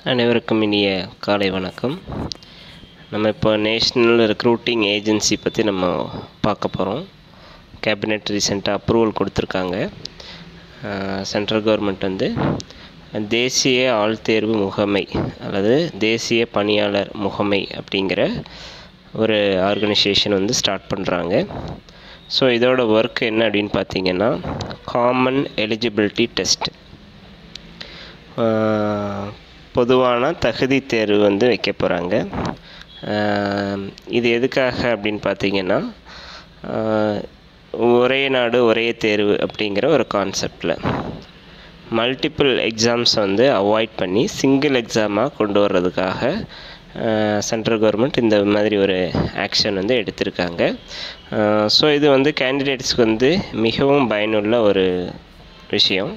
அனைவருக்கும் இனிய காலை வணக்கம் நம்ம இப்போ நேஷ்னல் ரெக்ரூட்டிங் ஏஜென்சி பற்றி நம்ம பார்க்க போகிறோம் கேபினெட் ரீசெண்டாக அப்ரூவல் கொடுத்துருக்காங்க சென்ட்ரல் கவர்மெண்ட் வந்து தேசிய ஆள்தேர்வு முகமை அல்லது தேசிய பணியாளர் முகமை அப்படிங்கிற ஒரு ஆர்கனைசேஷன் வந்து ஸ்டார்ட் பண்ணுறாங்க ஸோ இதோட ஒர்க் என்ன அப்படின்னு பார்த்தீங்கன்னா காமன் எலிஜிபிலிட்டி டெஸ்ட் பொதுவான தகுதி தேர்வு வந்து வைக்க போகிறாங்க இது எதுக்காக அப்படின்னு பார்த்தீங்கன்னா ஒரே நாடு ஒரே தேர்வு அப்படிங்கிற ஒரு கான்செப்டில் மல்டிபிள் எக்ஸாம்ஸ் வந்து அவாய்ட் பண்ணி சிங்கிள் எக்ஸாமாக கொண்டு வர்றதுக்காக சென்ட்ரல் கவர்மெண்ட் இந்த மாதிரி ஒரு ஆக்ஷன் வந்து எடுத்திருக்காங்க ஸோ இது வந்து கேண்டிடேட்ஸ்க்கு வந்து மிகவும் பயனுள்ள ஒரு விஷயம்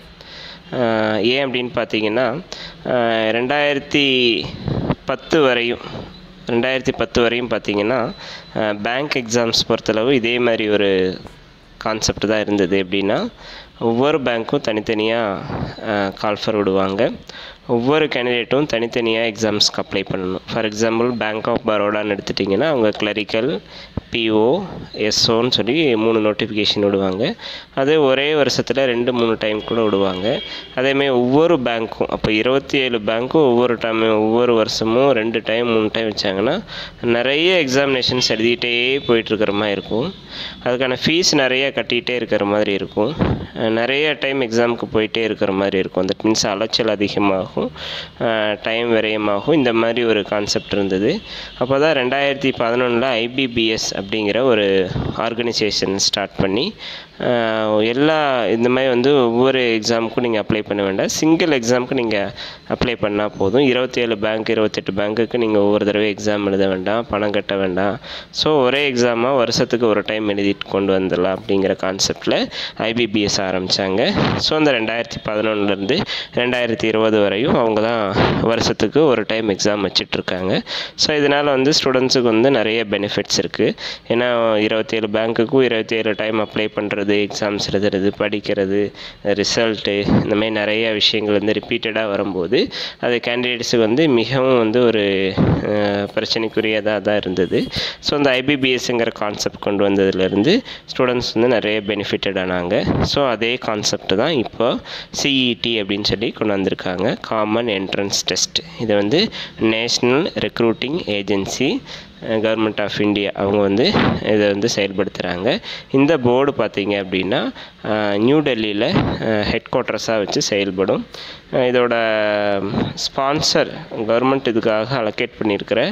ஏன் அப்படின்னு பார்த்தீங்கன்னா ரெண்டாயிரத்தி பத்து வரையும் ரெண்டாயிரத்தி பத்து வரையும் பார்த்தீங்கன்னா பேங்க் எக்ஸாம்ஸ் பொறுத்தளவு இதே மாதிரி ஒரு கான்செப்ட் தான் இருந்தது எப்படின்னா ஒவ்வொரு பேங்க்கும் தனித்தனியாக கால்ஃபர் விடுவாங்க ஒவ்வொரு கேண்டிடேட்டும் தனித்தனியாக எக்ஸாம்ஸ்க்கு அப்ளை பண்ணணும் ஃபார் எக்ஸாம்பிள் பேங்க் ஆஃப் பரோடான்னு எடுத்துட்டிங்கன்னா அவங்க கிளரிக்கல் பிஓ எஸ்ஓன்னு சொல்லி மூணு நோட்டிஃபிகேஷன் விடுவாங்க அதே ஒரே வருஷத்தில் ரெண்டு மூணு டைம் கூட விடுவாங்க அதேமாதிரி ஒவ்வொரு பேங்க்கும் அப்போ இருபத்தி ஏழு பேங்க்கும் ஒவ்வொரு டைம் ஒவ்வொரு வருஷமும் ரெண்டு டைம் மூணு டைம் வச்சாங்கன்னா நிறைய எக்ஸாமினேஷன்ஸ் எழுதிட்டே போயிட்டுருக்கிற மாதிரி இருக்கும் அதுக்கான ஃபீஸ் நிறைய கட்டிகிட்டே இருக்கிற மாதிரி இருக்கும் நிறைய டைம் எக்ஸாமுக்கு போயிட்டே இருக்கிற மாதிரி இருக்கும் தட் மீன்ஸ் அலைச்சல் அதிகமாகும் டைம் விரயமாகும் இந்த மாதிரி ஒரு கான்செப்ட் இருந்தது அப்போ தான் ரெண்டாயிரத்தி பதினொன்றில் ஐபிபிஎஸ் அப்படிங்கிற ஒரு ஆர்கனைசேஷன் ஸ்டார்ட் பண்ணி எல்லா இந்த மாதிரி வந்து ஒவ்வொரு எக்ஸாமுக்கும் நீங்கள் அப்ளை பண்ண வேண்டாம் சிங்கிள் எக்ஸாமுக்கு நீங்கள் அப்ளை பண்ணால் போதும் இருபத்தேழு பேங்க் இருபத்தெட்டு பேங்க்குக்கு நீங்கள் ஒவ்வொரு தடவை எக்ஸாம் எழுத வேண்டாம் பணம் கட்ட வேண்டாம் ஸோ ஒரே எக்ஸாமாக வருஷத்துக்கு ஒரு டைம் எழுதிட்டு கொண்டு வந்துடலாம் அப்படிங்கிற கான்செப்டில் ஐபிபிஎஸ் ஆரம்பித்தாங்க ஸோ அந்த ரெண்டாயிரத்தி பதினொன்றுலேருந்து ரெண்டாயிரத்தி இருபது வரையும் அவங்க தான் வருஷத்துக்கு ஒரு டைம் எக்ஸாம் வச்சிட்ருக்காங்க ஸோ இதனால் வந்து ஸ்டூடெண்ட்ஸுக்கு வந்து நிறைய பெனிஃபிட்ஸ் இருக்குது ஏன்னா இருபத்தேழு பேங்க்குக்கும் இருபத்தேழு டைம் அப்ளை பண்ணுறது எக்ஸாம்ஸ் எழுதுறது படிக்கிறது ரிசல்ட்டு இந்த மாதிரி நிறைய விஷயங்கள் வந்து ரிப்பீட்டடாக வரும்போது அது கேண்டிடேட்ஸுக்கு வந்து மிகவும் வந்து ஒரு பிரச்சனைக்குரியதாக தான் இருந்தது ஸோ அந்த ஐபிபிஎஸ்ங்கிற கான்செப்ட் கொண்டு வந்ததுலேருந்து ஸ்டூடெண்ட்ஸ் வந்து நிறைய பெனிஃபிட்டட் ஆனாங்க ஸோ அதே கான்செப்ட் தான் இப்போ சிஇடி அப்படின்னு சொல்லி கொண்டு வந்திருக்காங்க காமன் என்ட்ரன்ஸ் டெஸ்ட் இது வந்து national recruiting agency government of India அவங்க வந்து இதை வந்து செயல்படுத்துகிறாங்க இந்த போர்டு பார்த்திங்க அப்படின்னா நியூ டெல்லியில் ஹெட் குவார்ட்டர்ஸாக வச்சு செயல்படும் இதோட ஸ்பான்சர் கவர்மெண்ட் இதுக்காக அலோகேட் பண்ணியிருக்கிற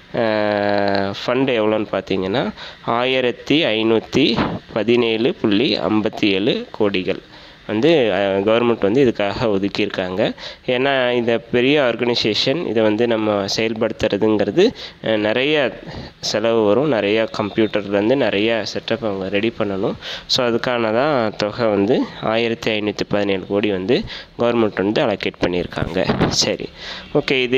ஃபண்டு எவ்வளோன்னு பார்த்தீங்கன்னா ஆயிரத்தி ஐநூற்றி பதினேழு புள்ளி ஐம்பத்தி ஏழு கோடிகள் வந்து கவர்மெண்ட் வந்து இதுக்காக ஒதுக்கியிருக்காங்க ஏன்னா இந்த பெரிய ஆர்கனைசேஷன் இதை வந்து நம்ம செயல்படுத்துறதுங்கிறது நிறைய செலவு வரும் நிறையா கம்ப்யூட்டர்லேருந்து நிறைய செட்டப் அவங்க ரெடி பண்ணணும் ஸோ அதுக்கான தான் தொகை வந்து ஆயிரத்தி ஐநூற்றி பதினேழு கோடி வந்து கவர்மெண்ட் வந்து அலோகேட் பண்ணியிருக்காங்க சரி ஓகே இது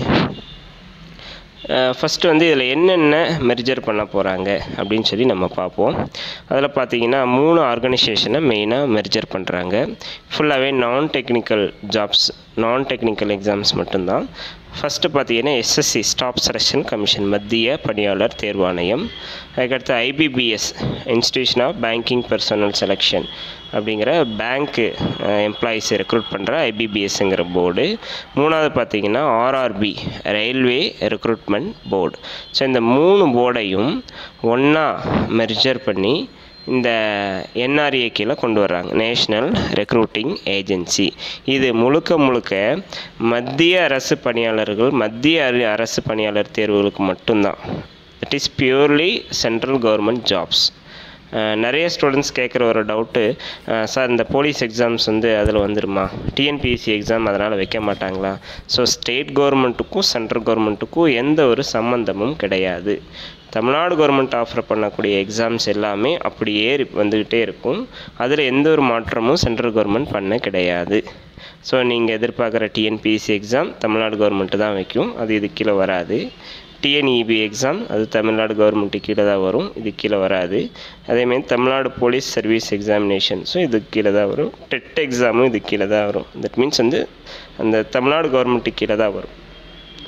ஃபஸ்ட்டு வந்து இதில் என்னென்ன மெர்ஜர் பண்ண போகிறாங்க அப்படின்னு சொல்லி நம்ம பார்ப்போம் அதில் பார்த்தீங்கன்னா மூணு ஆர்கனைசேஷனை மெயினாக மெர்ஜர் பண்ணுறாங்க ஃபுல்லாகவே non technical jobs non technical exams மட்டும்தான் ஃபஸ்ட்டு பார்த்தீங்கன்னா எஸ்எஸ்சி ஸ்டாப் செலெக்ஷன் கமிஷன் மத்திய பணியாளர் தேர்வாணையம் அதுக்கடுத்து IBPS institution of banking personnel selection அப்படிங்கிற பேங்க்கு எம்ப்ளாயீஸை ரெக்ரூட் பண்ணுற ஐபிபிஎஸ்ங்கிற போர்டு மூணாவது பார்த்தீங்கன்னா RRB railway recruitment board so இந்த மூணு போர்டையும் ஒன்றா மெர்ஜர் பண்ணி இந்த என்ஆர்ஏ கீழே கொண்டு வர்றாங்க நேஷ்னல் ரெக்ரூட்டிங் ஏஜென்சி இது முழுக்க முழுக்க மத்திய அரசு பணியாளர்கள் மத்திய அரசு பணியாளர் தேர்வுகளுக்கு மட்டும்தான் it is purely central government jobs நிறைய ஸ்டூடெண்ட்ஸ் கேட்குற ஒரு டவுட்டு சார் இந்த போலீஸ் எக்ஸாம்ஸ் வந்து அதில் வந்துடுமா டிஎன்பிஎஸ்சி எக்ஸாம் அதனால் வைக்க மாட்டாங்களா ஸோ ஸ்டேட் கவர்மெண்ட்டுக்கும் சென்ட்ரல் கவர்மெண்ட்டுக்கும் எந்த ஒரு சம்மந்தமும் கிடையாது தமிழ்நாடு கவர்மெண்ட் ஆஃபர் பண்ணக்கூடிய எக்ஸாம்ஸ் எல்லாமே அப்படியே வந்துக்கிட்டே இருக்கும் அதில் எந்த ஒரு மாற்றமும் சென்ட்ரல் கவர்மெண்ட் பண்ண கிடையாது ஸோ நீங்கள் எதிர்பார்க்குற டிஎன்பிஎஸ்சி எக்ஸாம் தமிழ்நாடு கவர்மெண்ட்டு தான் வைக்கும் அது இது கீழே வராது டிஎன்இபி எக்ஸாம் அது தமிழ்நாடு கவர்மெண்ட்டு கீழே தான் வரும் இது கீழே வராது அதேமாதிரி தமிழ்நாடு போலீஸ் சர்வீஸ் எக்ஸாமினேஷன்ஸும் இது கீழே தான் வரும் டெட் எக்ஸாமும் இது கீழே தான் வரும் தட் மீன்ஸ் வந்து அந்த தமிழ்நாடு கவர்மெண்ட்டு கீழே தான் வரும்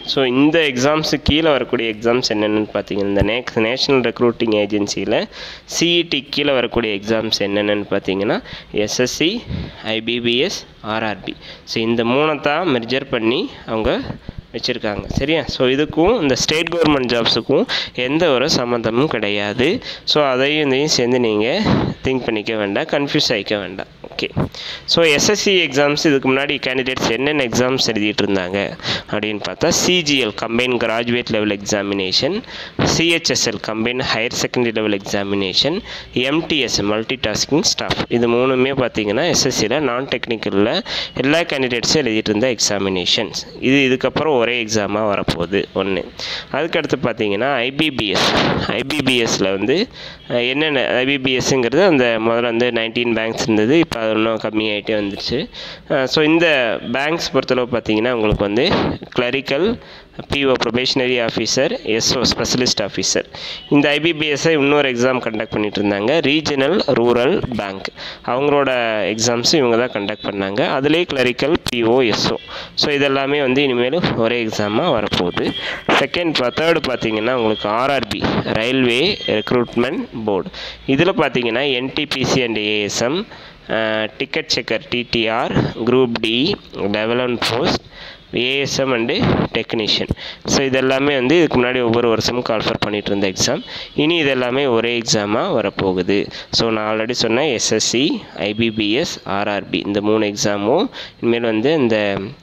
ஸோ இந்த எக்ஸாம்ஸு கீழே வரக்கூடிய எக்ஸாம்ஸ் என்னென்னு பார்த்தீங்கன்னா இந்த நெக்ஸ்ட் நேஷ்னல் ரெக்ரூட்டிங் ஏஜென்சியில் சிஇடி கீழே வரக்கூடிய எக்ஸாம்ஸ் என்னென்னு பார்த்தீங்கன்னா எஸ்எஸ்சி ஐபிபிஎஸ் ஆர்ஆர்பி ஸோ இந்த மூணை தான் மெர்ஜர் பண்ணி அவங்க வச்சுருக்காங்க சரியா ஸோ இதுக்கும் இந்த ஸ்டேட் கவர்மெண்ட் ஜாப்ஸுக்கும் எந்த ஒரு சம்மந்தமும் கிடையாது ஸோ அதையும் இதையும் சேர்ந்து நீங்கள் திங்க் பண்ணிக்க வேண்டாம் கன்ஃபியூஸ் ஆகிக்க வேண்டாம் ஓகே ஸோ எஸ்எஸ்சி எக்ஸாம்ஸ் இதுக்கு முன்னாடி கேண்டிடேட்ஸ் என்னென்ன எக்ஸாம்ஸ் எழுதிட்டு இருந்தாங்க அப்படின்னு பார்த்தா CGL combine graduate level examination CHSL combine higher secondary level examination MTS multi tasking staff இது மூணுமே பார்த்தீங்கன்னா எஸ்எஸ்சியில் நான் டெக்னிக்கலில் எல்லா கேண்டிடேட்ஸும் எழுதிட்டு இருந்த எக்ஸாமினேஷன்ஸ் இது இதுக்கப்புறம் ஒரே எக்ஸாமாக வரப்போகுது ஒன்று அதுக்கடுத்து பார்த்தீங்கன்னா ஐபிபிஎஸ் ஐபிபிஎஸ்சில் வந்து அஹ், என்னென்ன ஐபிபிஎஸ்ங்கிறது அந்த முதல்ல வந்து நைன்டீன் பேங்க்ஸ் இருந்தது இப்போ அது இன்னும் கம்மியாயிட்டே வந்துருச்சு ஸோ இந்த பேங்க்ஸ் பொறுத்தளவு பார்த்தீங்கன்னா உங்களுக்கு வந்து clerical PO probationary officer SO specialist officer இந்த ஐபிபிஎஸ்ஸை இன்னொரு எக்ஸாம் கண்டக்ட் பண்ணிட்டு இருந்தாங்க ரீஜனல் ரூரல் பேங்க் அவங்களோட எக்ஸாம்ஸ் இவங்க தான் கண்டக்ட் பண்ணாங்க அதுலேயே கிளரிக்கல் பிஓ எஸ்ஓ ஸோ இதெல்லாமே வந்து இனிமேல் ஒரே எக்ஸாமாக வரப்போகுது செகண்ட் தேர்டு பார்த்தீங்கன்னா உங்களுக்கு ஆர்ஆர்பி ரயில்வே ரெக்ரூட்மெண்ட் போர்டு இதில் பார்த்தீங்கன்னா NTPC and ASM ticket checker TTR group D level post ASM and technician so இதெல்லாமே வந்து இதுக்கு முன்னாடி ஒவ்வொரு வருஷமும் கால்ஃபர் பண்ணிட்டு இருந்த எக்ஸாம் இனி இதெல்லாமே ஒரே எக்ஸாமாக வரப்போகுது ஸோ நான் ஆல்ரெடி சொன்னேன் எஸ்எஸ்சி ஐபிபிஎஸ் ஆர்ஆர்பி இந்த மூணு எக்ஸாமும் இனிமேல் வந்து இந்த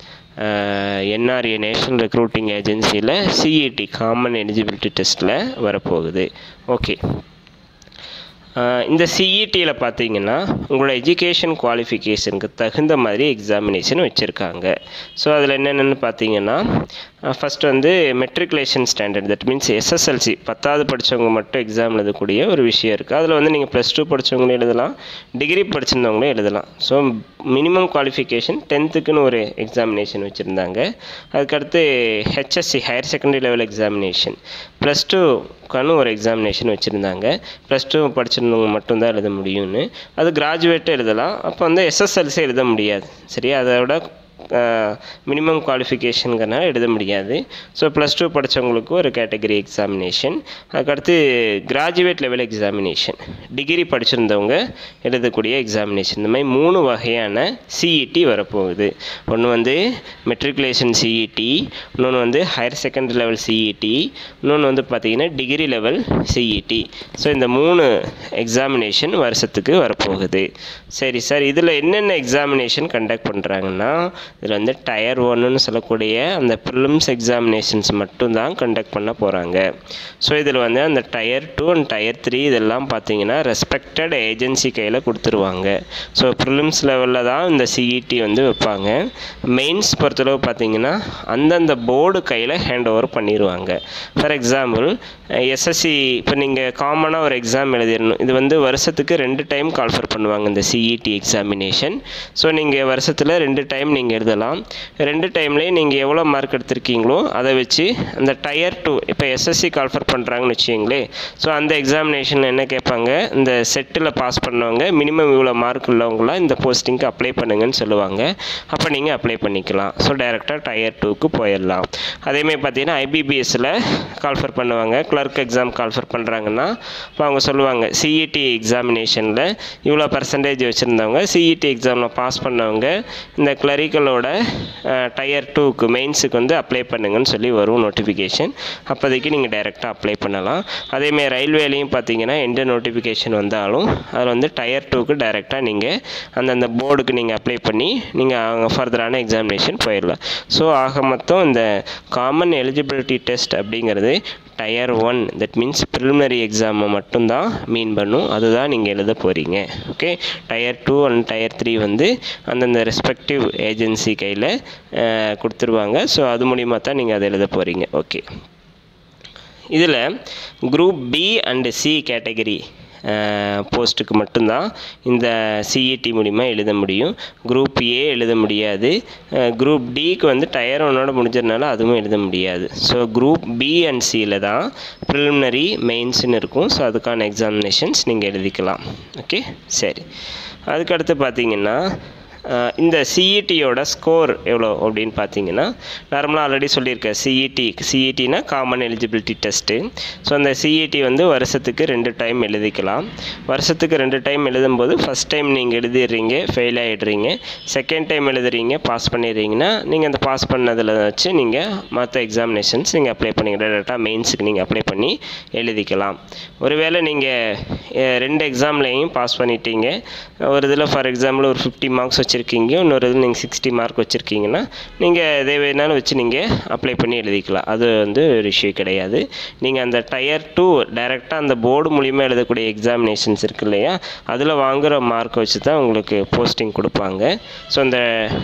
என்ஆர்ஏ நேஷ்னல் ரெக்ரூட்டிங் ஏஜென்சியில் சிஇடி காமன் எலிஜிபிலிட்டி டெஸ்ட்டில் வரப்போகுது ஓகே ஆஹ் இந்த சிஇடியில் பார்த்தீங்கன்னா உங்களோட எஜுகேஷன் குவாலிஃபிகேஷனுக்கு தகுந்த மாதிரி எக்ஸாமினேஷன் வச்சுருக்காங்க ஸோ அதில் என்னென்னு பார்த்தீங்கன்னா ஃபஸ்ட்டு வந்து matriculation standard that means SSLC பத்தாவது படித்தவங்க மட்டும் எக்ஸாம் எழுதக்கூடிய ஒரு விஷயம் இருக்குது அதில் வந்து நீங்கள் ப்ளஸ் டூ படித்தவங்களும் எழுதலாம் டிகிரி படிச்சிருந்தவங்களும் எழுதலாம் ஸோ மினிமம் குவாலிஃபிகேஷன் டென்த்துக்குன்னு ஒரு எக்ஸாமினேஷன் வச்சுருந்தாங்க அதுக்கடுத்து HSC higher secondary level examination plus டூக்கான ஒரு எக்ஸாமினேஷன் வச்சுருந்தாங்க ப்ளஸ் டூ படிச்சிருந்தவங்க மட்டும்தான் எழுத முடியும்னு அது கிராஜுவேட்டும் எழுதலாம் அப்போ வந்து எஸ்எஸ்எல்சி எழுத முடியாது சரியா அதோட மினிமம் குவாலிஃபிகேஷனுங்கிறனால எழுத முடியாது ஸோ ப்ளஸ் டூ படித்தவங்களுக்கு ஒரு கேட்டகரி எக்ஸாமினேஷன் அதுக்கடுத்து கிராஜுவேட் லெவல் எக்ஸாமினேஷன் டிகிரி படிச்சிருந்தவங்க எழுதக்கூடிய எக்ஸாமினேஷன் இந்த மாதிரி மூணு வகையான சிஇடி வரப்போகுது ஒன்று வந்து மெட்ரிகுலேஷன் சிஇடி இன்னொன்று வந்து ஹையர் செகண்டரி லெவல் சிஇடி இன்னொன்று வந்து பார்த்திங்கன்னா டிகிரி லெவல் சிஇடி ஸோ இந்த மூணு எக்ஸாமினேஷன் வருஷத்துக்கு வரப்போகுது சரி சார் இதில் என்னென்ன எக்ஸாமினேஷன் கண்டக்ட் பண்ணுறாங்கன்னா இதில் வந்து டயர் ஒன்றுன்னு சொல்லக்கூடிய அந்த ப்ரிலிம்ஸ் எக்ஸாமினேஷன்ஸ் மட்டும்தான் கண்டக்ட் பண்ண போகிறாங்க ஸோ இதில் வந்து அந்த tier two and tier three இதெல்லாம் பார்த்தீங்கன்னா ரெஸ்பெக்டட் ஏஜென்சி கையில் கொடுத்துருவாங்க ஸோ ப்ரிலிம்ஸ் லெவலில் தான் இந்த சிஇடி வந்து வைப்பாங்க மெயின்ஸ் பொறுத்தளவு பார்த்தீங்கன்னா அந்தந்த போர்டு கையில் ஹேண்ட் ஓவர் பண்ணிடுவாங்க ஃபார் எக்ஸாம்பிள் எஸ்எஸ்சி இப்போ நீங்கள் காமனாக ஒரு எக்ஸாம் எழுதிடணும் இது வந்து வருஷத்துக்கு ரெண்டு டைம் கால்ஃபர் பண்ணுவாங்க இந்த சிஇடி எக்ஸாமினேஷன் ஸோ நீங்கள் வருஷத்தில் ரெண்டு டைம் நீங்கள் எழுதலாம் ரெண்டு டைம்லேயும் நீங்கள் எவ்வளோ மார்க் எடுத்திருக்கீங்களோ அதை வச்சு அந்த டயர் டூ இப்போ எஸ்எஸ்சி கால்ஃபர் பண்ணுறாங்கன்னு வச்சுங்களேன் ஸோ அந்த எக்ஸாமினேஷனில் என்ன கேட்பாங்க இந்த செட்டில் பாஸ் பண்ணவங்க மினிமம் இவ்வளோ மார்க் உள்ளவங்களாம் இந்த போஸ்டிங்க்கு அப்ளை பண்ணுங்கன்னு சொல்லுவாங்க அப்போ நீங்கள் அப்ளை பண்ணிக்கலாம் ஸோ டைரெக்டாக டயர் டூக்கு போயிடலாம் அதேமாதிரி பார்த்தீங்கன்னா ஐபிபிஎஸ்சில் கால்ஃபர் பண்ணுவாங்க கிளர்க் எக்ஸாம் கால்ஃபர் பண்ணுறாங்கன்னா இப்போ அவங்க சொல்லுவாங்க சிஇடி எக்ஸாமினேஷனில் இவ்வளோ பர்சன்டேஜ் வச்சுருந்தவங்க சிஇடி எக்ஸாமில் பாஸ் பண்ணவங்க இந்த கிளரிக்கலோட டயர் டூக்கு மெயின்ஸுக்கு வந்து அப்ளை பண்ணுங்கன்னு சொல்லி வரும் நோட்டிஃபிகேஷன் அப்போதைக்கு நீங்கள் டைரெக்டாக அப்ளை பண்ணலாம் அதேமாதிரி ரயில்வேலையும் பார்த்தீங்கன்னா எந்த நோட்டிஃபிகேஷன் வந்தாலும் அதில் வந்து டயர் டூக்கு டைரெக்டாக நீங்கள் அந்தந்த போர்டுக்கு நீங்கள் அப்ளை பண்ணி நீங்கள் அவங்க ஃபர்தரான எக்ஸாமினேஷன் போயிடலாம் ஸோ ஆக மொத்தம் இந்த காமன் எலிஜிபிலிட்டி டெஸ்ட் அப்படிங்கிறது tier one that means preliminary எக்ஸாமை மட்டும்தான் மீன் பண்ணும் அதுதான் நீங்கள் எழுத போகிறீங்க okay tier two and tier three வந்து அந்தந்த ரெஸ்பெக்டிவ் ஏஜென்சி கையில் கொடுத்துருவாங்க ஸோ அது மூலிமா தான் நீங்கள் அதை எழுத போகிறீங்க ஓகே இதில் group B and C category போஸ்ட்டுக்கு மட்டும்தான் இந்த சிஇடி மூலிமா எழுத முடியும் குரூப் ஏ எழுத முடியாது குரூப் டிக்கு வந்து டயர் ஒன்னோட முடிஞ்சதுனால அதுவும் எழுத முடியாது ஸோ குரூப் பி அண்ட் சியில் தான் ப்ரிலிமினரி மெயின்ஸ்னு இருக்கும் ஸோ அதுக்கான எக்ஸாமினேஷன்ஸ் நீங்கள் எழுதிக்கலாம் ஓகே சரி அதுக்கடுத்து பார்த்தீங்கன்னா அஹ், இந்த சிஇடியோட ஸ்கோர் எவ்வளோ அப்படின்னு பார்த்தீங்கன்னா நார்மலாக ஆல்ரெடி சொல்லியிருக்கேன் சிஇடி சிஇடினா காமன் எலிஜிபிலிட்டி டெஸ்ட்டு ஸோ அந்த சிஇடி வந்து வருஷத்துக்கு ரெண்டு டைம் எழுதிக்கலாம் வருஷத்துக்கு ரெண்டு டைம் எழுதும்போது ஃபஸ்ட் டைம் நீங்கள் எழுதிடுறீங்க ஃபெயில் ஆகிடுறீங்க செகண்ட் டைம் எழுதுறீங்க பாஸ் பண்ணிடுறீங்கன்னா நீங்கள் அந்த பாஸ் பண்ணதில் வச்சு நீங்கள் மற்ற எக்ஸாமினேஷன்ஸ் நீங்கள் அப்ளை பண்ணி டேரெக்டாக மெயின்ஸுக்கு நீங்கள் அப்ளை பண்ணி எழுதிக்கலாம் ஒருவேளை நீங்கள் ரெண்டு எக்ஸாம்லேயும் பாஸ் பண்ணிட்டீங்க ஒரு இதில் ஃபார் எக்ஸாம்பிள் ஒரு ஃபிஃப்டி மார்க்ஸ் வச்சுருக்கீங்க இன்னொரு இதில் நீங்கள் சிக்ஸ்டி மார்க் வச்சுருக்கீங்கன்னா நீங்கள் எதை வேணாலும் வச்சு நீங்கள் அப்ளை பண்ணி எழுதிக்கலாம் அது வந்து ஒரு இஷ்யூ கிடையாது நீங்கள் அந்த டயர் டூ டைரெக்டாக அந்த போர்டு மூலிமா எழுதக்கூடிய எக்ஸாமினேஷன்ஸ் இருக்கு இல்லையா அதில் வாங்குகிற மார்க்கை வச்சு தான் உங்களுக்கு போஸ்டிங் கொடுப்பாங்க ஸோ அந்த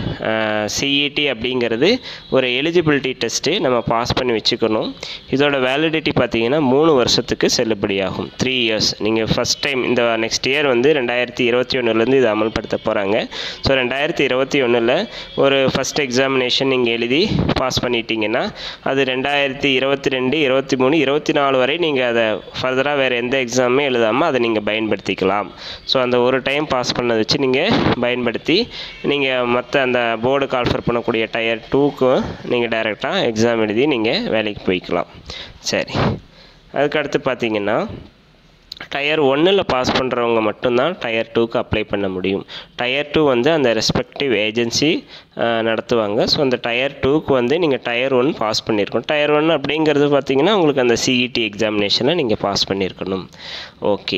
சிஇடி அப்படிங்கிறது ஒரு எலிஜிபிலிட்டி டெஸ்ட்டு நம்ம பாஸ் பண்ணி வச்சுக்கணும் இதோட வேலிடிட்டி பார்த்தீங்கன்னா மூணு வருஷத்துக்கு செல்லுபடியாகும் த்ரீ இயர்ஸ் நீங்கள் ஃபஸ்ட் டைம் இந்த நெக்ஸ்ட் இயர் வந்து ரெண்டாயிரத்தி இருபத்தி ஒன்றுலேருந்து இது அமல்படுத்த போகிறாங்க ஸோ ரெண்டாயிரத்தி இருபத்தி ஒன்றில் ஒரு ஃபஸ்ட் எக்ஸாமினேஷன் நீங்கள் எழுதி பாஸ் பண்ணிட்டீங்கன்னா அது ரெண்டாயிரத்தி இருபத்தி ரெண்டு இருபத்தி மூணு இருபத்தி நாலு வரை நீங்கள் அதை ஃபர்தராக வேறு எந்த எக்ஸாமுமே எழுதாமல் அதை நீங்கள் பயன்படுத்திக்கலாம் ஸோ அந்த ஒரு டைம் பாஸ் பண்ணதை வச்சு நீங்கள் பயன்படுத்தி நீங்கள் மற்ற அந்த போர்டு கால்ஃபர் பண்ணக்கூடிய டயர் டூக்கு நீங்கள் டைரெக்டாக எக்ஸாம் எழுதி நீங்கள் வேலைக்கு போய்க்கலாம் சரி அதுக்கு அடுத்து பார்த்தீங்கன்னா டயர் ஒன்றில் பாஸ் பண்ணுறவங்க மட்டும்தான் டயர் டூக்கு அப்ளை பண்ண முடியும் டயர் டூ வந்து அந்த ரெஸ்பெக்டிவ் ஏஜென்சி நடத்துவாங்க ஸோ அந்த டயர் டூக்கு வந்து நீங்கள் டயர் ஒன் பாஸ் பண்ணியிருக்கணும் டயர் ஒன் அப்படிங்கிறது பார்த்தீங்கன்னா உங்களுக்கு அந்த சிஇடி எக்ஸாமினேஷனை நீங்கள் பாஸ் பண்ணியிருக்கணும் ஓகே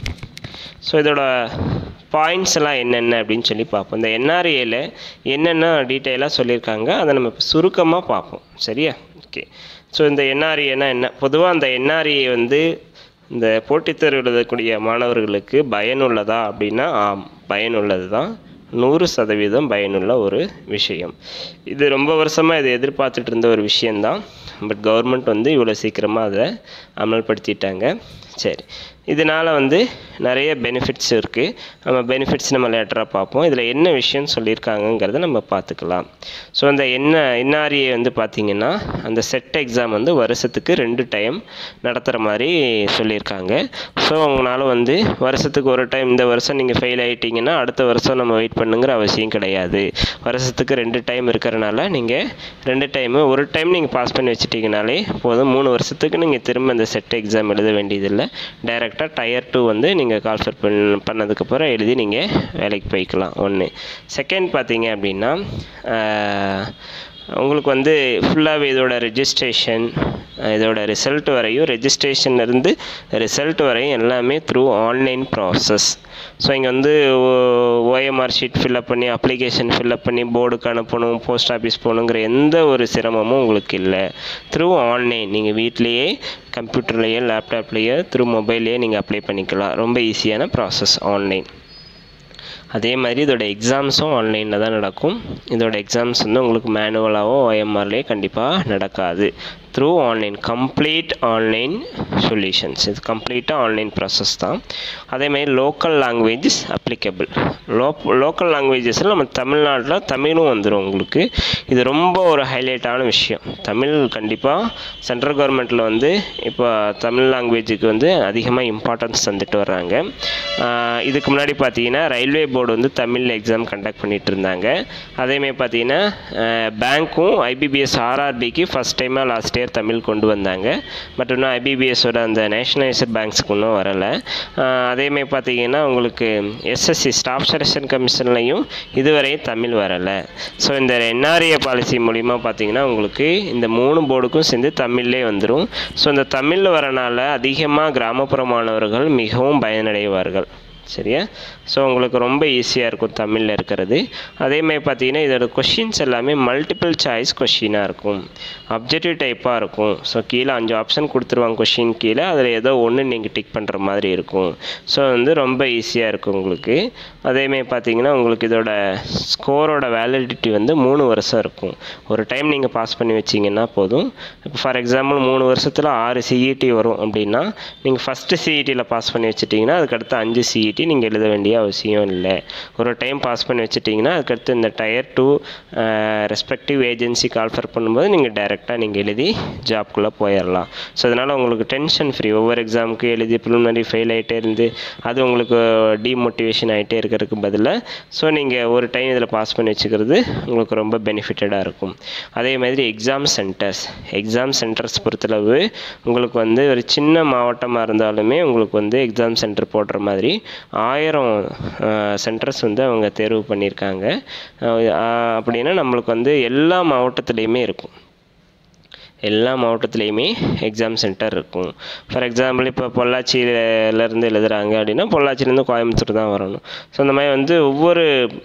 ஸோ இதோட பாயிண்ட்ஸ் எல்லாம் என்னென்ன அப்படின்னு சொல்லி பார்ப்போம் இந்த என்ஆர்ஏல என்னென்ன டீட்டெயிலாக சொல்லியிருக்காங்க அதை நம்ம இப்போ சுருக்கமாக பார்ப்போம் சரியா ஓகே ஸோ இந்த என்ஆர்ஏனா என்ன பொதுவாக அந்த என்ஆர்ஏ வந்து இந்த போட்டித் தேர்வு எழுதக்கூடிய மாணவர்களுக்கு பயனுள்ளதா அப்படின்னா ஆம் பயனுள்ளது தான் நூறு சதவீதம் பயனுள்ள ஒரு விஷயம் இது ரொம்ப வருஷமாக இதை எதிர்பார்த்துட்டு இருந்த ஒரு விஷயந்தான் பட் கவர்மெண்ட் வந்து இவ்வளோ சீக்கிரமாக அதை அமல்படுத்திட்டாங்க சரி இதனால் வந்து நிறைய பெனிஃபிட்ஸ் இருக்குது நம்ம பெனிஃபிட்ஸ் நம்ம லேட்டராக பார்ப்போம் இதில் என்ன விஷயம் சொல்லியிருக்காங்கங்கிறத நம்ம பார்த்துக்கலாம் ஸோ அந்த என்ன என்ஆர்ஏ வந்து பார்த்திங்கன்னா அந்த செட் எக்ஸாம் வந்து வருஷத்துக்கு ரெண்டு டைம் நடத்துகிற மாதிரி சொல்லியிருக்காங்க ஸோ உங்களால் வந்து வருஷத்துக்கு ஒரு டைம் இந்த வருஷம் நீங்கள் ஃபெயில் ஆகிட்டீங்கன்னா அடுத்த வருஷம் நம்ம வெயிட் பண்ணுங்கிற அவசியம் கிடையாது வருஷத்துக்கு ரெண்டு டைம் இருக்கிறனால நீங்கள் ரெண்டு டைமு ஒரு டைம் நீங்கள் பாஸ் பண்ணி வச்சிட்டிங்கனாலே போதும் மூணு வருஷத்துக்கு நீங்கள் திரும்ப இந்த செட் எக்ஸாம் எழுத வேண்டியதில்லை டைரெக்டாக டயர் டூ வந்து நீங்கள் கால்ஃபர் பண் பண்ணதுக்கப்புறம் எழுதி நீங்கள் வேலைக்கு போய்க்கலாம் ஒன்று செகண்ட் பார்த்தீங்க அப்படின்னா ஆஹ், உங்களுக்கு வந்து ஃபுல்லாகவே இதோட ரெஜிஸ்ட்ரேஷன் இதோட ரிசல்ட் வரையும் ரெஜிஸ்ட்ரேஷன்லேருந்து ரிசல்ட் வரையும் எல்லாமே த்ரூ ஆன்லைன் ப்ராசஸ் ஸோ இங்கே வந்து ஓஎம்ஆர் ஷீட் ஃபில்அப் பண்ணி அப்ளிகேஷன் ஃபில்அப் பண்ணி போர்டுக்கு அனுப்பணும் போஸ்ட் ஆஃபீஸ் போகணுங்கிற எந்த ஒரு சிரமமும் உங்களுக்கு இல்லை த்ரூ ஆன்லைன் நீங்கள் வீட்லேயே கம்ப்யூட்டர்லேயே லேப்டாப்லேயே த்ரூ மொபைல்லையே நீங்கள் அப்ளை பண்ணிக்கலாம் ரொம்ப ஈஸியான ப்ராசஸ் ஆன்லைன் அதே மாதிரி இதோட எக்ஸாம்ஸும் ஆன்லைனில் தான் நடக்கும் இதோட எக்ஸாம்ஸ் வந்து உங்களுக்கு மேனுவலாகவோ ஓஎம்ஆர்லேயே கண்டிப்பாக நடக்காது through online complete online solutions இது கம்ப்ளீட்டாக ஆன்லைன் ப்ராசஸ் தான் அதேமாதிரி லோக்கல் லாங்குவேஜஸ் அப்ளிகபிள் லோ லோக்கல் லாங்குவேஜஸில் நம்ம தமிழ்நாட்டில் தமிழும் வந்துடும் உங்களுக்கு இது ரொம்ப ஒரு ஹைலைட்டான விஷயம் தமிழ் கண்டிப்பாக சென்ட்ரல் கவர்மெண்ட்டில் வந்து இப்போ தமிழ் லாங்குவேஜுக்கு வந்து அதிகமாக இம்பார்ட்டன்ஸ் தந்துட்டு வர்றாங்க ஆஹ் இதுக்கு முன்னாடி பார்த்தீங்கன்னா ரயில்வே போர்டு வந்து தமிழில் எக்ஸாம் கண்டக்ட் பண்ணிட்டு இருந்தாங்க அதேமாதிரி பார்த்தீங்கன்னா பேங்க்கும் ஐபிபிஎஸ் ஆர்ஆர்பிக்கு ஃபஸ்ட் டைமாக லாஸ்ட் இயர் தமிழ் கொண்டு வந்தாங்க பட் இன்னும் ஐபிபிஎஸோட அந்த நேஷனலைஸ்ட் பேங்க்ஸ்க்கு இன்னும் வரலை அதேமாதிரி பார்த்தீங்கன்னா உங்களுக்கு எஸ்எஸ்சி ஸ்டாஃப் செலெக்ஷன் கமிஷன்லையும் இதுவரை தமிழ் வரலை ஸோ இந்த என்ஆர்ஏ பாலிசி மூலிமா பார்த்தீங்கன்னா உங்களுக்கு இந்த மூணு போர்டுக்கும் சேர்ந்து தமிழ்லே வந்துடும் ஸோ இந்த தமிழில் வரனால அதிகமாக கிராமப்புற மாணவர்கள் மிகவும் பயனடைவார்கள் சரியா ஸோ உங்களுக்கு ரொம்ப ஈஸியாக இருக்கும் தமிழில் இருக்கிறது அதேமாதிரி பார்த்தீங்கன்னா இதோட கொஷின்ஸ் எல்லாமே மல்டிபிள் சாய்ஸ் கொஷினாக இருக்கும் அப்ஜெக்டிவ் டைப்பாக இருக்கும் ஸோ கீழே அஞ்சு ஆப்ஷன் கொடுத்துருவாங்க கொஷின் கீழே அதில் ஏதோ ஒன்று நீங்கள் டிக் பண்ணுற மாதிரி இருக்கும் ஸோ வந்து ரொம்ப ஈஸியாக இருக்கும் உங்களுக்கு அதேமாதிரி பார்த்தீங்கன்னா உங்களுக்கு இதோட ஸ்கோரோட வேலிடிட்டி வந்து மூணு வருஷம் இருக்கும் ஒரு டைம் நீங்கள் பாஸ் பண்ணி வச்சிங்கன்னா போதும் இப்போ ஃபார் எக்ஸாம்பிள் மூணு வருஷத்தில் ஆறு சிஇடி வரும் அப்படின்னா நீங்கள் ஃபஸ்ட்டு சிஇடியில் பாஸ் பண்ணி வச்சிட்டிங்கன்னா அதுக்கடுத்து அஞ்சு சிஇடி நீங்கள் எழுத வேண்டிய வேண்டிய அவசியம் இல்லை ஒரு டைம் பாஸ் பண்ணி வச்சுட்டிங்கன்னா அதுக்கடுத்து இந்த tier two respective agency call for பண்ணும்போது நீங்கள் டைரெக்டாக நீங்கள் எழுதி ஜாப்குள்ளே போயிடலாம் ஸோ அதனால் உங்களுக்கு டென்ஷன் ஃப்ரீ ஒவ்வொரு எக்ஸாமுக்கு எழுதி ப்ரிலிமினரி ஃபெயில் ஆகிட்டே இருந்து அது உங்களுக்கு டிமோட்டிவேஷன் ஆகிட்டே இருக்கிறதுக்கு பதிலாக ஸோ நீங்கள் ஒரு டைம் இதில் பாஸ் பண்ணி வச்சுக்கிறது உங்களுக்கு ரொம்ப பெனிஃபிட்டடாக இருக்கும் அதே மாதிரி எக்ஸாம் சென்டர்ஸ் எக்ஸாம் சென்டர்ஸ் பொறுத்தளவு உங்களுக்கு வந்து ஒரு சின்ன மாவட்டமாக இருந்தாலுமே உங்களுக்கு வந்து எக்ஸாம் சென்டர் போடுற மாதிரி ஆயிரம் சென்டர்ஸ் வந்து அவங்க தேர்வு பண்ணியிருக்காங்க அஹ் அப்படின்னா நம்மளுக்கு வந்து எல்லா மாவட்டத்துலேயுமே இருக்கும் எல்லா மாவட்டத்துலேயுமே எக்ஸாம் சென்டர் இருக்கும் ஃபார் எக்ஸாம்பிள் இப்போ பொள்ளாச்சியிலேருந்து எழுதுகிறாங்க அப்படின்னா பொள்ளாச்சிலேருந்து கோயம்புத்தூர் தான் வரணும் ஸோ அந்த மாதிரி வந்து ஒவ்வொரு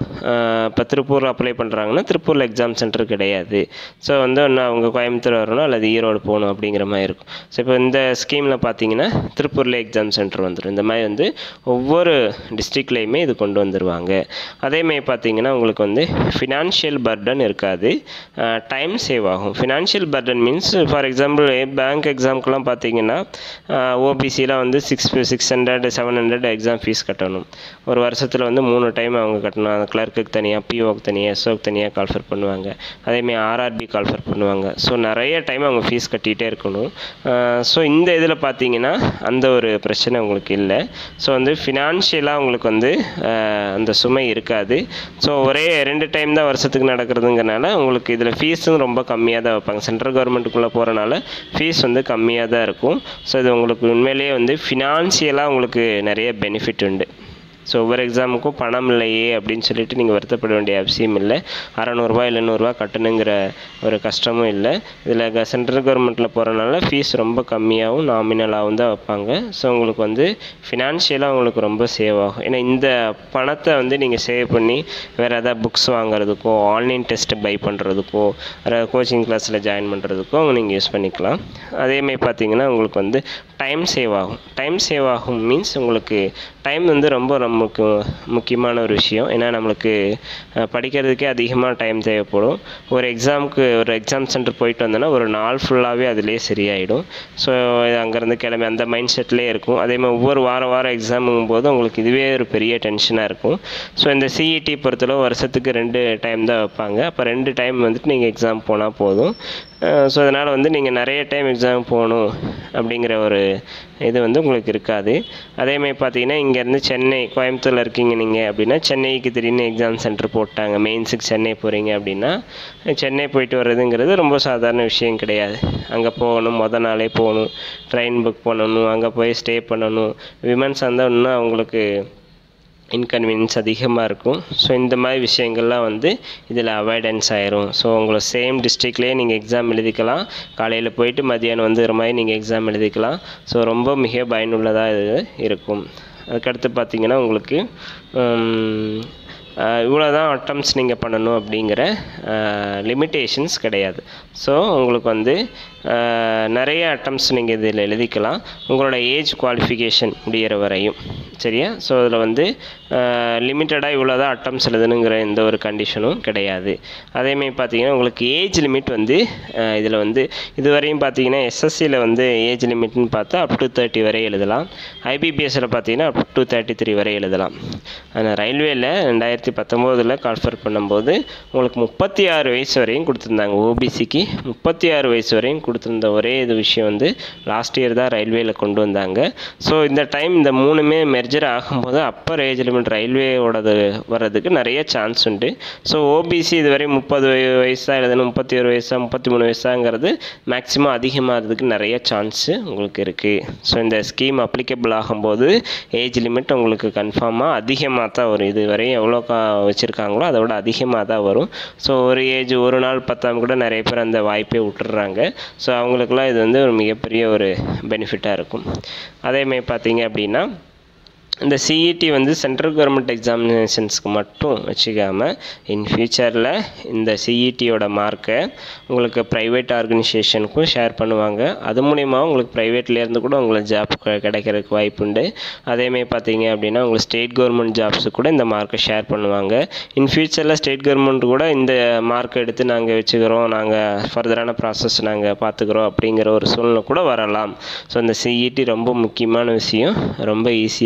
இப்போ திருப்பூர் அப்ளை பண்ணுறாங்கன்னா திருப்பூரில் எக்ஸாம் சென்டர் கிடையாது ஸோ வந்து ஒன்று அவங்க கோயம்புத்தூர் வரணும் அல்லது ஈரோடு போகணும் அப்படிங்கிற மாதிரி இருக்கும் ஸோ இப்போ இந்த ஸ்கீமில் பார்த்தீங்கன்னா திருப்பூரில் எக்ஸாம் சென்டர் வந்துடும் இந்த மாதிரி வந்து ஒவ்வொரு டிஸ்ட்ரிக்ட்லேயுமே இது கொண்டு வந்துடுவாங்க அதேமாதிரி பார்த்தீங்கன்னா உங்களுக்கு வந்து ஃபினான்ஷியல் பர்டன் இருக்காது டைம் சேவ் ஆகும் financial burden means for example bank எக்ஸாம்க்குலாம் பார்த்தீங்கன்னா ஓபிசியில் வந்து six six hundred seven hundred exam fees கட்டணும் ஒரு வருஷத்தில் வந்து மூணு டைம் அவங்க கட்டணும் அந்த கிளர்க்குக்கு தனியாக பிஓக்கு தனியாக எஸ்ஓக்கு தனியாக கால்ஃபர் பண்ணுவாங்க அதேமாதிரி ஆர்ஆர்பி கால்ஃபர் பண்ணுவாங்க ஸோ நிறைய டைம் அவங்க ஃபீஸ் கட்டிகிட்டே இருக்கணும் ஸோ இந்த இதில் பார்த்தீங்கன்னா அந்த ஒரு பிரச்சனை உங்களுக்கு இல்லை ஸோ வந்து ஃபினான்ஷியலாக உங்களுக்கு வந்து ஆஹ், அந்த சுமை இருக்காது ஸோ ஒரே ரெண்டு டைம் தான் வருஷத்துக்கு நடக்கிறதுங்கிறனால உங்களுக்கு இதில் ஃபீஸும் ரொம்ப கம்மியாக தான் வைப்பாங்க சென்ட்ரல் கவர்மெண்ட்டுக்குள்ளே போகிறனால ஃபீஸ் வந்து கம்மியாக தான் இருக்கும் ஸோ இது உங்களுக்கு உண்மையிலேயே வந்து ஃபினான்ஷியலாக உங்களுக்கு நிறைய பெனிஃபிட் உண்டு ஸோ ஒவ்வொரு எக்ஸாமுக்கும் பணம் இல்லையே அப்படின்னு சொல்லிட்டு நீங்கள் வருத்தப்பட வேண்டிய அவசியம் இல்லை அறநூறுபா எழுநூறுபா கட்டணுங்கிற ஒரு கஷ்டமும் இல்லை இதில் சென்ட்ரல் கவர்மெண்ட்டில் போகிறனால ஃபீஸ் ரொம்ப கம்மியாகவும் நாமினலாகவும் தான் வைப்பாங்க ஸோ உங்களுக்கு வந்து ஃபினான்ஷியலாக உங்களுக்கு ரொம்ப சேவ் ஆகும் ஏன்னா இந்த பணத்தை வந்து நீங்கள் சேவ் பண்ணி வேறு எதாவது புக்ஸ் வாங்குறதுக்கோ ஆன்லைன் டெஸ்ட் பை பண்ணுறதுக்கோ வேறு கோச்சிங் கிளாஸில் ஜாயின் பண்ணுறதுக்கோ நீங்கள் யூஸ் பண்ணிக்கலாம் அதேமாதிரி பார்த்தீங்கன்னா உங்களுக்கு வந்து டைம் சேவ் ஆகும் டைம் சேவ் ஆகும் மீன்ஸ் உங்களுக்கு டைம் வந்து ரொம்ப நமக்கு முக்கியமான ஒரு விஷயம் ஏன்னா நம்மளுக்கு அஹ், படிக்கிறதுக்கே அதிகமாக டைம் தேவைப்படும் ஒரு எக்ஸாமுக்கு ஒரு எக்ஸாம் சென்டர் போயிட்டு வந்தோன்னா ஒரு நாள் ஃபுல்லாகவே அதுலேயே சரியாயிடும் ஸோ அங்கேருந்து கிளம்பி அந்த மைண்ட் செட்லேயே இருக்கும் அதே மாதிரி ஒவ்வொரு வாரம் வாரம் எக்ஸாமுங்கும் போது உங்களுக்கு இதுவே ஒரு பெரிய டென்ஷனாக இருக்கும் ஸோ இந்த சிஇடி பொறுத்தளவு வருஷத்துக்கு ரெண்டு டைம் தான் வைப்பாங்க அப்போ ரெண்டு டைம் வந்துட்டு நீங்கள் எக்ஸாம் போனால் போதும் ஸோ அதனால் வந்து நீங்கள் நிறைய டைம் எக்ஸாம் போகணும் அப்படிங்கிற ஒரு இது வந்து உங்களுக்கு இருக்காது அதேமாதிரி பார்த்தீங்கன்னா இங்கேருந்து சென்னை கோயம்புத்தூரில் இருக்கீங்க நீங்கள் அப்படின்னா சென்னைக்கு திடீர்னு எக்ஸாம் சென்டர் போட்டாங்க மெயின்ஸுக்கு சென்னை போகிறீங்க அப்படின்னா சென்னை போயிட்டு வர்றதுங்கிறது ரொம்ப சாதாரண விஷயம் கிடையாது அங்கே போகணும் மொதல் நாளே போகணும் ட்ரெயின் புக் பண்ணணும் அங்கே போய் ஸ்டே பண்ணணும் விமன்ஸ் இருந்தால் இன்னும் அவங்களுக்கு இன்கன்வீனியன்ஸ் அதிகமாக இருக்கும் ஸோ இந்த மாதிரி விஷயங்கள்லாம் வந்து இதில் அவாய்டன்ஸ் ஆயிரும் ஸோ உங்களை சேம் டிஸ்ட்ரிக்ட்லேயே நீங்கள் எக்ஸாம் எழுதிக்கலாம் காலையில் போயிட்டு மதியானம் வந்துடுற மாதிரி நீங்கள் எக்ஸாம் எழுதிக்கலாம் ஸோ ரொம்ப மிக பயனுள்ளதாக இது இருக்கும் அதுக்கடுத்து பார்த்தீங்கன்னா உங்களுக்கு இவ்வளோ தான் அட்டம்ஸ் நீங்கள் பண்ணணும் அப்படிங்கிற லிமிட்டேஷன்ஸ் கிடையாது ஸோ உங்களுக்கு வந்து ஆஹ், நிறைய அட்டம்ஸ் நீங்கள் இதில் எழுதிக்கலாம் உங்களோட ஏஜ் குவாலிஃபிகேஷன் முடிகிற வரையும் சரியா ஸோ அதில் வந்து லிமிட்டடாக இவ்வளோ தான் அட்டம்ஸ் எழுதணுங்கிற எந்த ஒரு கண்டிஷனும் கிடையாது அதேமாதிரி பார்த்தீங்கன்னா உங்களுக்கு ஏஜ் லிமிட் வந்து இதில் வந்து இதுவரையும் பார்த்தீங்கன்னா எஸ்எஸ்சியில் வந்து ஏஜ் லிமிட்னு பார்த்தா அப் டு தேர்ட்டி வரை எழுதலாம் ஐபிபிஎஸ்சில் பார்த்தீங்கன்னா அப் டு தேர்ட்டி த்ரீ வரை எழுதலாம் ஆனால் ரயில்வேல ரெண்டாயிரத்தி பத்தொம்போதில் கால்ஃபர் பண்ணும்போது உங்களுக்கு முப்பத்தி ஆறு வயசு வரையும் கொடுத்துருந்தாங்க ஓபிசிக்கு முப்பத்தி ஆறு வயசு வரையும் கொடுத்துருந்த ஒரே இது விஷயம் வந்து லாஸ்ட் இயர் தான் ரயில்வேல கொண்டு வந்தாங்க ஸோ இந்த டைம் இந்த மூணுமே மெர்ஜர் ஆகும்போது அப்பர் ஏஜ் லிமிட் ரயில்வேயோடது வர்றதுக்கு நிறைய சான்ஸ் உண்டு ஸோ ஓபிசி இதுவரை முப்பது வயசாக எழுதணும் முப்பத்தி ஒரு வயசா முப்பத்தி மூணு வயசாங்கிறது மேக்ஸிமம் அதிகமாகிறதுக்கு நிறைய சான்ஸு உங்களுக்கு இருக்குது ஸோ இந்த ஸ்கீம் அப்ளிகபிள் ஆகும்போது ஏஜ் லிமிட் உங்களுக்கு கன்ஃபார்மாக அதிகமாக தான் வரும் இது வரையும் எவ்வளோ கா வச்சுருக்காங்களோ அதை விட அதிகமாக தான் வரும் ஸோ ஒரு ஏஜ் ஒரு நாள் பத்தாம் கூட நிறைய பேர் அந்த வாய்ப்பை விட்டுடுறாங்க ஸோ அவங்களுக்குலாம் இது வந்து ஒரு மிகப்பெரிய ஒரு பெனிஃபிட்டாக இருக்கும் அதேமாதிரி பார்த்தீங்க அப்படின்னா இந்த சிஇடி வந்து சென்ட்ரல் கவர்மெண்ட் எக்ஸாமினேஷன்ஸ்க்கு மட்டும் வச்சுக்காம இன் ஃபியூச்சரில் இந்த சிஇடியோட மார்க்கை உங்களுக்கு ப்ரைவேட் ஆர்கனைசேஷனுக்கும் ஷேர் பண்ணுவாங்க அது மூலிமா உங்களுக்கு ப்ரைவேட்லேருந்து கூட உங்களுக்கு ஜாப் கிடைக்கிறதுக்கு வாய்ப்புண்டு அதேமாதிரி பார்த்தீங்க அப்படின்னா உங்களுக்கு ஸ்டேட் கவர்மெண்ட் ஜாப்ஸுக்கு கூட இந்த மார்க்கை ஷேர் பண்ணுவாங்க இன் ஃபியூச்சரில் ஸ்டேட் கவர்மெண்ட் கூட இந்த மார்க்கை எடுத்து நாங்கள் வச்சுக்கிறோம் நாங்கள் ஃபர்தரான ப்ராசஸ் நாங்கள் பார்த்துக்குறோம் அப்படிங்கிற ஒரு சூழ்நிலை கூட வரலாம் ஸோ இந்த சிஇடி ரொம்ப முக்கியமான விஷயம் ரொம்ப ஈஸியாக ஒரு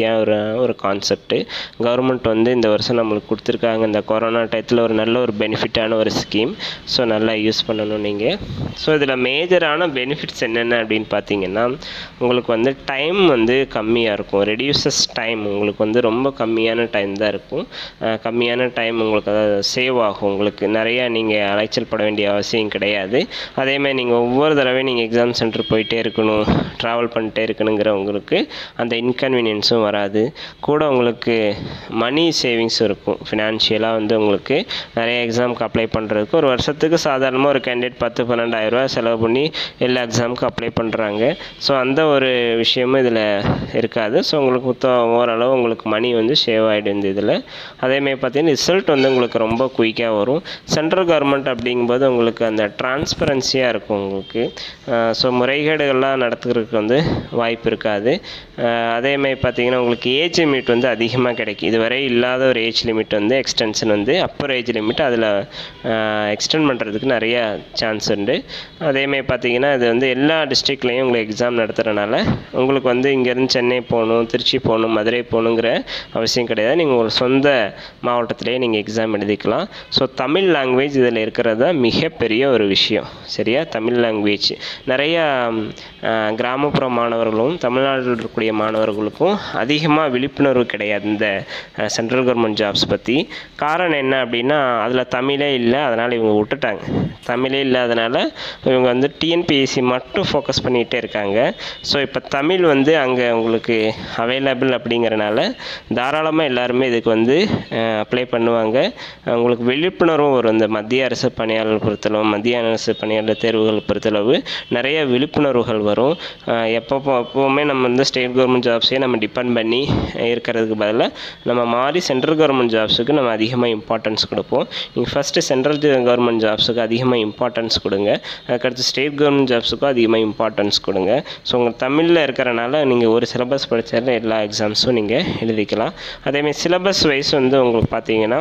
ஒரு கான்செப்ட்டு கவர்மெண்ட் வந்து இந்த வருஷம் நம்மளுக்கு கொடுத்துருக்காங்க இந்த கொரோனா டயத்தில் ஒரு நல்ல ஒரு பெனிஃபிட்டான ஒரு ஸ்கீம் ஸோ நல்லா யூஸ் பண்ணணும் நீங்கள் ஸோ இதில் மேஜரான பெனிஃபிட்ஸ் என்னென்ன அப்படின்னு பார்த்தீங்கன்னா உங்களுக்கு வந்து டைம் வந்து கம்மியாக இருக்கும் ரெடியூசஸ் டைம் உங்களுக்கு வந்து ரொம்ப கம்மியான டைம் தான் இருக்கும் அஹ் கம்மியான டைம் உங்களுக்கு அதாவது சேவ் ஆகும் உங்களுக்கு நிறையா நீங்கள் அலைச்சல் பட வேண்டிய அவசியம் கிடையாது அதேமாதிரி நீங்கள் ஒவ்வொரு தடவையும் நீங்கள் எக்ஸாம் சென்டர் போயிட்டே இருக்கணும் ட்ராவல் பண்ணிட்டே இருக்கணுங்கிற உங்களுக்கு அந்த இன்கன்வீனியன்ஸும் வராது கூட உங்களுக்கு மணி சேவிங்ஸ் இருக்கும் ஃபினான்ஷியலாக வந்து உங்களுக்கு நிறைய எக்ஸாமுக்கு அப்ளை பண்ணுறதுக்கு ஒரு வருஷத்துக்கு சாதாரணமாக ஒரு கேண்டிடேட் பத்து பன்னெண்டாயிரரூவா செலவு பண்ணி எல்லா எக்ஸாமுக்கும் அப்ளை பண்ணுறாங்க ஸோ அந்த ஒரு விஷயமும் இதில் இருக்காது ஸோ உங்களுக்கு மொத்தம் ஓரளவு உங்களுக்கு மணி வந்து சேவ் ஆகிடும் இந்த இதில் அதேமாதிரி பார்த்தீங்கன்னா ரிசல்ட் வந்து உங்களுக்கு ரொம்ப குயிக்காக வரும் சென்ட்ரல் கவர்மெண்ட் அப்படிங்கும்போது உங்களுக்கு அந்த டிரான்ஸ்பரன்சியாக இருக்கும் உங்களுக்கு ஸோ முறைகேடுகள்லாம் நடத்துக்கிறதுக்கு வந்து வாய்ப்பு இருக்காது அஹ் அதேமாதிரி பார்த்தீங்கன்னா உங்களுக்கு ஏஜ் லிமிட் வந்து அதிகமாக கிடைக்கும் இதுவரை இல்லாத ஒரு ஏஜ் லிமிட் வந்து எக்ஸ்டென்ஷன் வந்து அப்பர் ஏஜ் லிமிட் அதில் எக்ஸ்டெண்ட் பண்ணுறதுக்கு நிறைய சான்ஸ் உண்டு அதேமாதிரி பார்த்தீங்கன்னா இது வந்து எல்லா டிஸ்ட்ரிக்ட்லேயும் உங்களுக்கு எக்ஸாம் நடத்துகிறனால உங்களுக்கு வந்து இங்கேருந்து சென்னை போகணும் திருச்சி போகணும் மதுரை போகணுங்கிற அவசியம் கிடையாது நீங்கள் ஒரு சொந்த மாவட்டத்திலேயே நீங்கள் எக்ஸாம் எழுதிக்கலாம் ஸோ தமிழ் லாங்குவேஜ் இதில் இருக்கிறது தான் மிகப்பெரிய ஒரு விஷயம் சரியா தமிழ் லாங்குவேஜ் நிறையா அஹ், கிராமப்புற மாணவர்களும் தமிழ்நாட்டில் இருக்கக்கூடிய மாணவர்களுக்கும் அதிகமாக விழிப்புணர்வு கிடையாது இந்த சென்ட்ரல் கவர்மெண்ட் ஜாப்ஸ் பற்றி காரணம் என்ன அப்படின்னா அதில் தமிழே இல்லை அதனால் இவங்க விட்டுட்டாங்க தமிழே இல்லாதனால இவங்க வந்து டிஎன்பிஎஸ்சி மட்டும் ஃபோக்கஸ் பண்ணிகிட்டே இருக்காங்க ஸோ இப்போ தமிழ் வந்து அங்கே உங்களுக்கு அவைலபிள் அப்படிங்கிறனால தாராளமாக எல்லாருமே இதுக்கு வந்து அப்ளை பண்ணுவாங்க உங்களுக்கு விழிப்புணர்வும் வரும் இந்த மத்திய அரசு பணியாளர் பொறுத்தளவு மத்திய அரசு பணியாளர் தேர்வுகள் பொறுத்தளவு நிறைய விழிப்புணர்வுகள் வரும் அஹ் எப்போ எப்போவுமே நம்ம வந்து ஸ்டேட் கவர்மெண்ட் ஜாப்ஸே நம்ம டிபெண்ட் பண்ணி இருக்கிறதுக்கு பதிலாக நம்ம மாறி சென்ட்ரல் கவர்மெண்ட் ஜாப்ஸுக்கு நம்ம அதிகமாக இம்பார்ட்டன்ஸ் கொடுப்போம் நீங்கள் ஃபஸ்ட்டு சென்ட்ரல் கவர்மெண்ட் ஜாப்ஸுக்கு அதிகமாக இம்பார்ட்டன்ஸ் கொடுங்க அதுக்கடுத்து ஸ்டேட் கவர்மெண்ட் ஜாப்ஸுக்கும் அதிகமாக இம்பார்ட்டன்ஸ் கொடுங்க ஸோ உங்கள் தமிழில் இருக்கிறனால நீங்கள் ஒரு சிலபஸ் படித்தாலே எல்லா எக்ஸாம்ஸும் நீங்கள் எழுதிக்கலாம் அதேமாதிரி சிலபஸ் வைஸ் வந்து உங்களுக்கு பார்த்தீங்கன்னா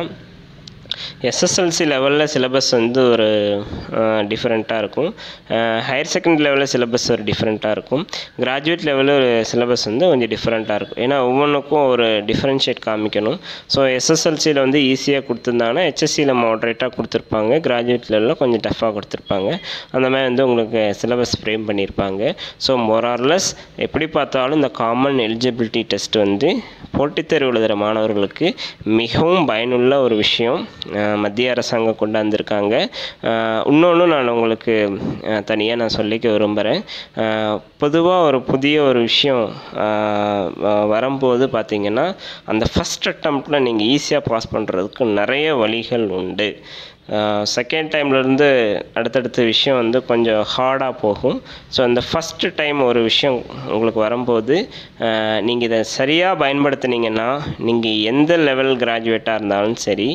எஸ்எஸ்எல்சி லெவலில் சிலபஸ் வந்து ஒரு டிஃப்ரெண்ட்டாக இருக்கும் ஹையர் செகண்டரி லெவலில் சிலபஸ் ஒரு டிஃப்ரெண்ட்டாக இருக்கும் கிராஜுவேட் லெவலில் ஒரு சிலபஸ் வந்து கொஞ்சம் டிஃப்ரெண்ட்டாக இருக்கும் ஏன்னா ஒவ்வொன்றுக்கும் ஒரு டிஃப்ரென்ஷியேட் காமிக்கணும் ஸோ எஸ்எஸ்எல்சியில் வந்து ஈஸியாக கொடுத்துருந்தாங்கன்னா ஹெச்எஸ்சியில் மாட்ரேட்டாக கொடுத்துருப்பாங்க கிராஜுவேட் லெவலில் கொஞ்சம் டஃப்பாக கொடுத்துருப்பாங்க அந்த மாதிரி வந்து உங்களுக்கு சிலபஸ் ஃப்ரேம் பண்ணியிருப்பாங்க ஸோ மொரார்லெஸ் எப்படி பார்த்தாலும் இந்த காமன் எலிஜிபிலிட்டி டெஸ்ட் வந்து போட்டித் தேர்வு எழுதுகிற மாணவர்களுக்கு மிகவும் பயனுள்ள ஒரு விஷயம் அஹ் மத்திய அரசாங்கம் கொண்டாந்துருக்காங்க இன்னொன்று நான் உங்களுக்கு தனியாக நான் சொல்லிக்க விரும்புகிறேன் பொதுவாக ஒரு புதிய ஒரு விஷயம் அஹ் வ- வரும்போது பார்த்தீங்கன்னா அந்த ஃபஸ்ட் அட்டம்ப்டில் நீங்கள் ஈஸியாக பாஸ் பண்ணுறதுக்கு நிறைய வழிகள் உண்டு செகண்ட் டைம்லேருந்து அடுத்தடுத்த விஷயம் வந்து கொஞ்சம் ஹார்டாக போகும் ஸோ அந்த ஃபஸ்ட்டு டைம் ஒரு விஷயம் உங்களுக்கு வரும்போது நீங்கள் இதை சரியாக பயன்படுத்துனீங்கன்னா நீங்கள் எந்த லெவல் கிராஜுவேட்டாக இருந்தாலும் சரி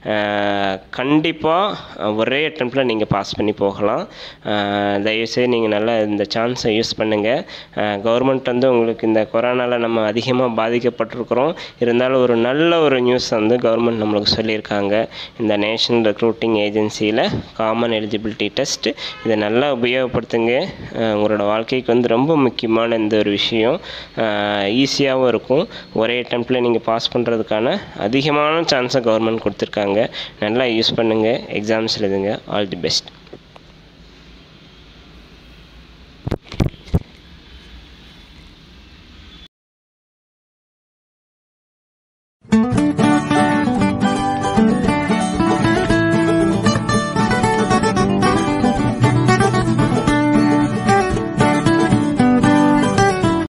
கண்டிப்பாக ஒரே அட்டம்ப்டில் நீங்கள் பாஸ் பண்ணி போகலாம் அஹ் தயவுசெய்து நீங்கள் நல்லா இந்த சான்ஸை யூஸ் பண்ணுங்கள் கவர்மெண்ட் வந்து உங்களுக்கு இந்த கொரோனாவில் நம்ம அதிகமாக பாதிக்கப்பட்டிருக்கிறோம் இருந்தாலும் ஒரு நல்ல ஒரு நியூஸ் வந்து கவர்மெண்ட் நம்மளுக்கு சொல்லியிருக்காங்க இந்த நேஷனல் ரெக்ரூட்டிங் ஏஜென்சியில் காமன் எலிஜிபிலிட்டி டெஸ்ட் இதை நல்லா உபயோகப்படுத்துங்க அஹ் உங்களோட வாழ்க்கைக்கு வந்து ரொம்ப முக்கியமான இந்த ஒரு விஷயம் ஈஸியாகவும் இருக்கும் ஒரே அட்டம்ப்டில் நீங்கள் பாஸ் பண்ணுறதுக்கான அதிகமான சான்ஸை கவர்மெண்ட் கொடுத்துருக்காங்க நல்லா யூஸ் பண்ணுங்கள் எக்ஸாம்ஸ் எழுதுங்க ஆல் தி பெஸ்ட்